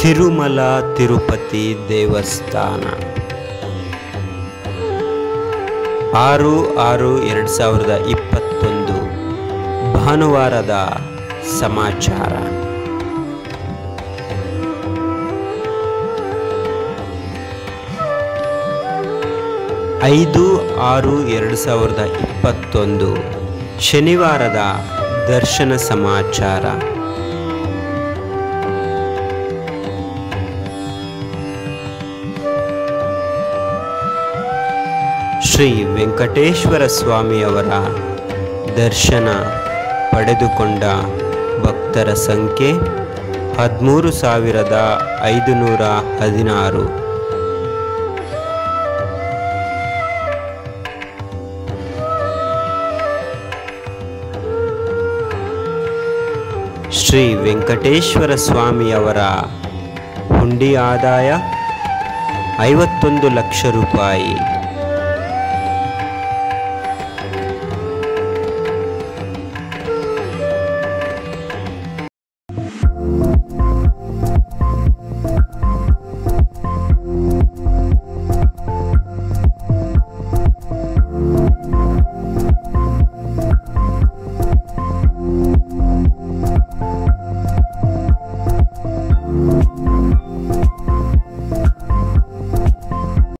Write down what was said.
ತಿರುಮಲ ತಿರುಪತಿ ದೇವಸ್ಥಾನ ಆರು ಆರು ಎರಡು ಸಾವಿರದ ಇಪ್ಪತ್ತೊಂದು ಭಾನುವಾರದ ಸಮಾಚಾರ ಐದು ಆರು ಎರಡು ಸಾವಿರದ ಇಪ್ಪತ್ತೊಂದು ಶನಿವಾರದ ದರ್ಶನ ಸಮಾಚಾರ ಶ್ರೀ ವೆಂಕಟೇಶ್ವರ ಸ್ವಾಮಿಯವರ ದರ್ಶನ ಪಡೆದುಕೊಂಡ ಭಕ್ತರ ಸಂಖ್ಯೆ ಹದಿಮೂರು ಸಾವಿರದ ಐದುನೂರ ಹದಿನಾರು ಶ್ರೀ ವೆಂಕಟೇಶ್ವರ ಸ್ವಾಮಿಯವರ ಹುಂಡಿ ಆದಾಯ ಐವತ್ತೊಂದು ಲಕ್ಷ ರೂಪಾಯಿ